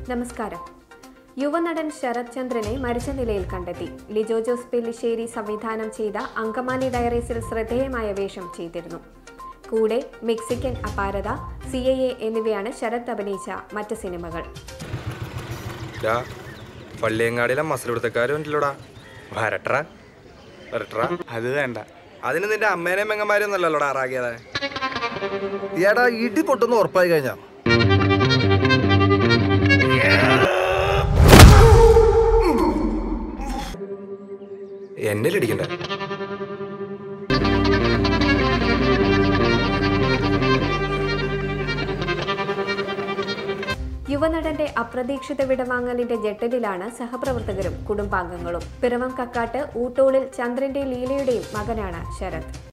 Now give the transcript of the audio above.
നമസ്കാരം യുവനടൻ ശരത് ചന്ദ്രനെ മരിച്ച നിലയിൽ കണ്ടെത്തി ലിജോ ജോസ് പെല്ലിശ്ശേരി സംവിധാനം ചെയ്ത അങ്കമാലി ഡയറീസിൽ ശ്രദ്ധേയമായ വേഷം ചെയ്തിരുന്നു കൂടെ മെക്സിക്കൻ അപാരത സി ഐ എ എന്നിവയാണ് ശരത് അഭിനയിച്ച മറ്റ് സിനിമകൾ ഡാ പള്ളിയങ്ങാടിയിലെ മസലെടുത്തക്കാരും ഉണ്ടല്ലോടാ വരട്ര വരട്ര അത് വേണ്ട അതിന് നിന്റെ അമ്മേനെയും പെങ്ങന്മാരെയും ഒന്നല്ലല്ലോടാ ആറാകിയത് എടാ ഇടി പൊട്ടുന്ന ഉറപ്പായി കഴിഞ്ഞാ എന്നെ ഇടിക്കണ്ടേ യുവനടന്റെ അപ്രതീക്ഷിത വിടവാങ്ങലിന്റെ ജെട്ടലിലാണ് സഹപ്രവർത്തകരും കുടുംബാംഗങ്ങളും പിറവം കക്കാട്ട് ഊട്ടോളിൽ ചന്ദ്രന്റെ ലീലയുടെയും മകനാണ് ശരത്